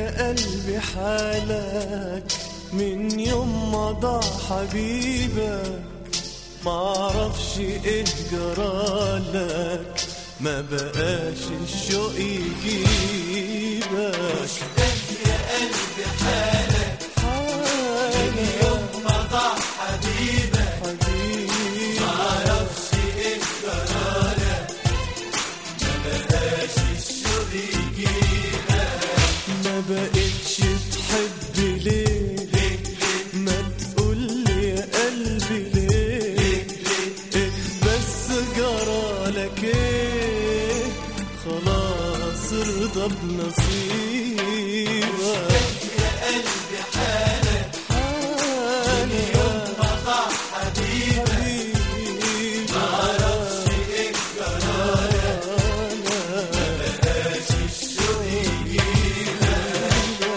يا قلبي حالك من يوم ما ضاع حبيبك معرفش ايه جرالك ما بقاش الشوق يجيبك يا قلبي حالك حالك يوم ما ضاع حبيبك حبيبي معرفش ايه جرالك ما بقاش الشوق يجيبك ما بقتش تحب ليه ليه ليه ما تقولي يا قلبي ليه ليه ليه إيه بس جرالك ايه خلاص ارضى بنصيبك يا قلبي حالك يوم حالك ما ضاع حبيبك حبيبي معرفش ايه جرالك ما بقاش الشوق يجيبك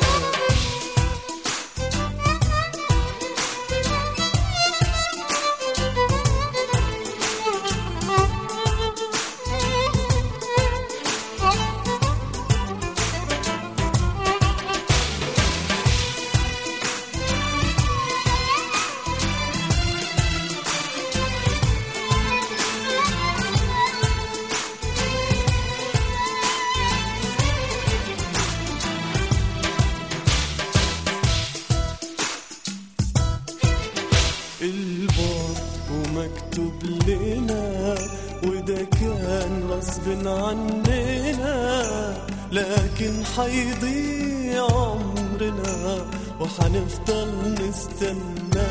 البعد ومكتوب لنا وده كان غصب عننا لكن حيضيع عمرنا وحنفضل نستنى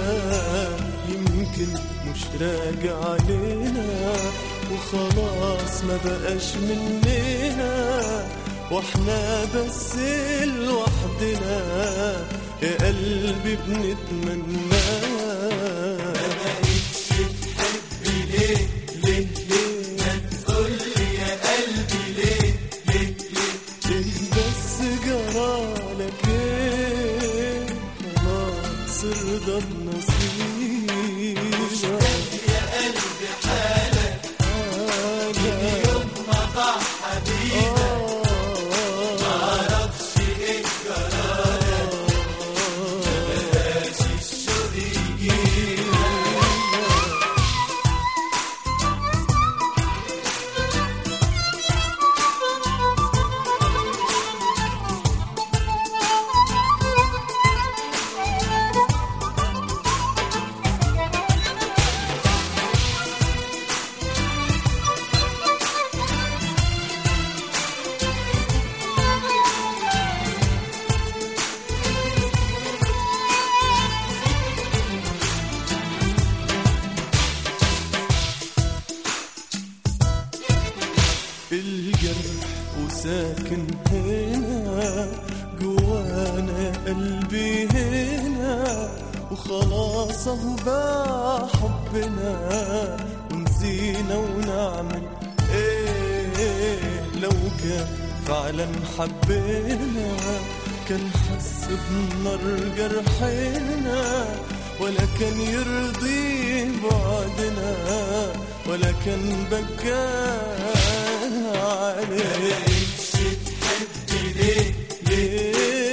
يمكن مش راجع علينا وخلاص ما بقاش مننا واحنا بس لوحدنا يا قلبي بنتمنى بقيتش تحب ليه ليه ليه ما تقولي يا قلبي ليه ليه ليه ايه بس جرالك ايه خلاص ارضى بنصيبك يا قلبي حالك حالك يوم ما ضاع حبيبك معرفش ايه جرالك ما بقاش الشوق يجيبك الجرح وساكن هنا جوانا يا قلبي هنا وخلاص اهو بقى حبنا ونسينا ونعمل ايه لو كان فعلا حبينا كان حس بنار جرحنا ولا كان يرضي بعدنا ولا كان بكى عليه بقيتش تحب ليه ليه